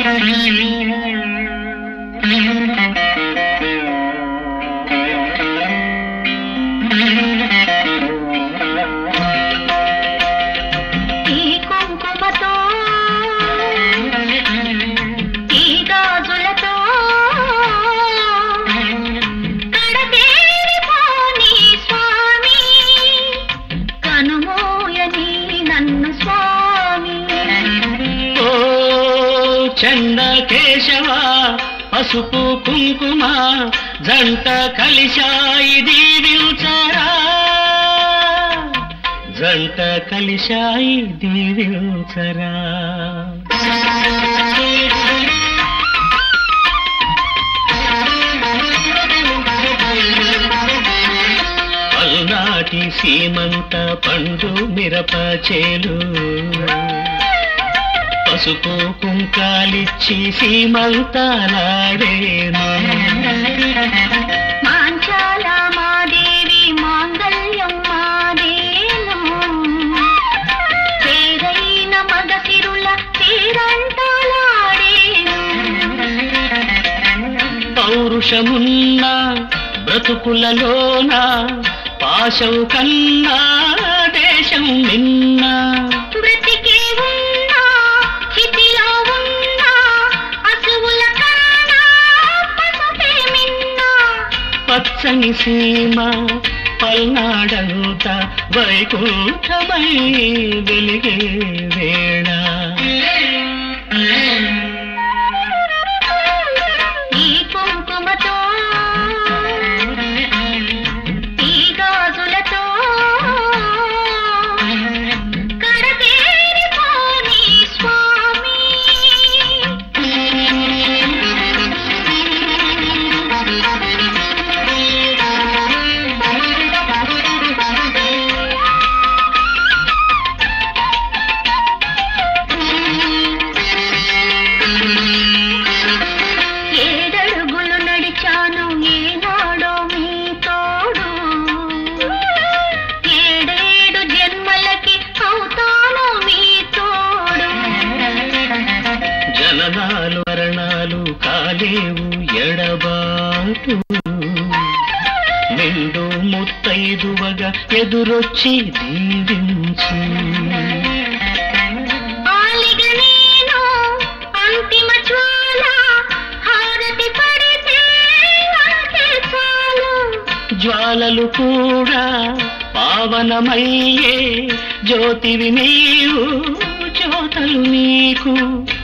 ఈ కుంకుమతో ఈ గాజులతో కడతేరిపోని స్వామి కనుమోయని నన్ను స్వామి ఓ చంద కేశవ పసుపు కుంకుమ జంట కలిశాయి దీవించరా జంట కలిశాయి దీవించరా పల్నాటి సీమంత పండు మిరప చేలు పసుపు కుంకాలిచ్చి సీమంతాలాడేను మాంచాల మాదేవి మాంగళ్యం మాదేను పేరైన మగసిరుల తీరంటాలాడేను పౌరుషమున్న బ్రతుకులలోన పాశం కన్నా దేశం నిన్న బ్రతికే ఉన్నా స్థితిలో ఉన్నా అసువుల కన్నా పసుపే మిన్నా పచ్చని సీమ పల్నాడంత వైకుంఠమై వెలిగే వేళ ఈ కుంకుమతో ఈ గాజులతో కడతేరిపోని స్వామి ఏడడుగులు నడిచాను ఏనాడో మీ తోడు ఏడేడు జన్మలకి అవుతాను మీ తోడు జననాలు మరణాలు కాలేవు ఎడబాటు నిండు ముత్తైదువగా ఎదురొచ్చి దీవించు ఆలిగ నేను అంతిమ జ్వాల హారతి పడితే అంతే చాలు జ్వాలలు కూడా పావనమయ్యే జ్యోతివి నీవు జ్యోతలు నీకు